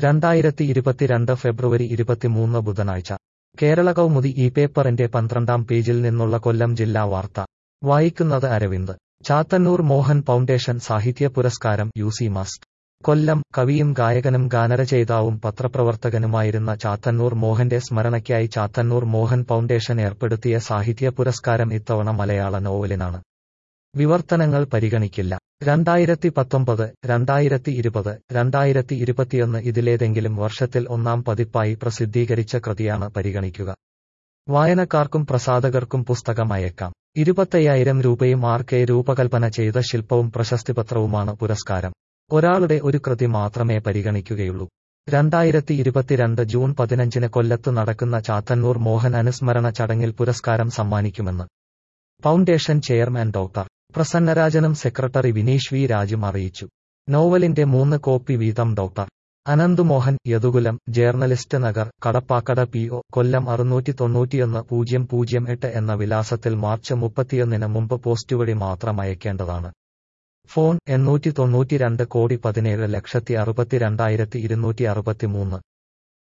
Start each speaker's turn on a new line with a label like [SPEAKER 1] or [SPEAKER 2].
[SPEAKER 1] രണ്ടായിരത്തി ഇരുപത്തിരണ്ട് ഫെബ്രുവരി ഇരുപത്തിമൂന്ന് ബുധനാഴ്ച കേരള കൗമുദി ഈ പേപ്പറിന്റെ പന്ത്രണ്ടാം പേജിൽ നിന്നുള്ള കൊല്ലം ജില്ലാ വാർത്ത വായിക്കുന്നത് അരവിന്ദ് ചാത്തന്നൂർ മോഹൻ ഫൗണ്ടേഷൻ സാഹിത്യ പുരസ്കാരം യു സി മസ്റ്റ് കൊല്ലം കവിയും ഗായകനും ഗാനരചയിതാവും പത്രപ്രവർത്തകനുമായിരുന്ന ചാത്തന്നൂർ മോഹന്റെ സ്മരണയ്ക്കായി ചാത്തന്നൂർ മോഹൻ ഫൗണ്ടേഷൻ ഏർപ്പെടുത്തിയ സാഹിത്യ പുരസ്കാരം ഇത്തവണ മലയാള നോവലിനാണ് വിവർത്തനങ്ങൾ പരിഗണിക്കില്ല രണ്ടായിരത്തി പത്തൊമ്പത് രണ്ടായിരത്തി ഇരുപത് രണ്ടായിരത്തി ഇരുപത്തിയൊന്ന് ഇതിലേതെങ്കിലും വർഷത്തിൽ ഒന്നാം പതിപ്പായി പ്രസിദ്ധീകരിച്ച കൃതിയാണ് പരിഗണിക്കുക വായനക്കാർക്കും പ്രസാധകർക്കും പുസ്തകം അയക്കാം ഇരുപത്തയ്യായിരം രൂപയും ആർ കെ രൂപകൽപ്പന ചെയ്ത ശില്പവും പ്രശസ്തിപത്രവുമാണ് പുരസ്കാരം ഒരാളുടെ ഒരു കൃതി മാത്രമേ പരിഗണിക്കുകയുള്ളൂ രണ്ടായിരത്തി ഇരുപത്തിരണ്ട് ജൂൺ പതിനഞ്ചിന് കൊല്ലത്ത് നടക്കുന്ന ചാത്തന്നൂർ മോഹൻ അനുസ്മരണ ചടങ്ങിൽ പുരസ്കാരം സമ്മാനിക്കുമെന്ന് ഫൗണ്ടേഷൻ ചെയർമാൻ ഡോക്ടർ പ്രസന്നരാജനും സെക്രട്ടറി വിനീഷ് വി രാജും അറിയിച്ചു നോവലിന്റെ മൂന്ന് കോപ്പി വീതം doctor Ananthumohan Yadukulam journalist Nagar Kadappakkada P O Kollam അറുന്നൂറ്റി തൊണ്ണൂറ്റിയൊന്ന് പൂജ്യം പൂജ്യം എട്ട് എന്ന വിലാസത്തിൽ മാർച്ച് മുപ്പത്തിയൊന്നിന് മുമ്പ് പോസ്റ്റ് വഴി മാത്രം അയക്കേണ്ടതാണ് ഫോൺ എണ്ണൂറ്റി തൊണ്ണൂറ്റിരണ്ട് കോടി പതിനേഴ് ലക്ഷത്തി അറുപത്തിരണ്ടായിരത്തി ഇരുന്നൂറ്റി അറുപത്തിമൂന്ന്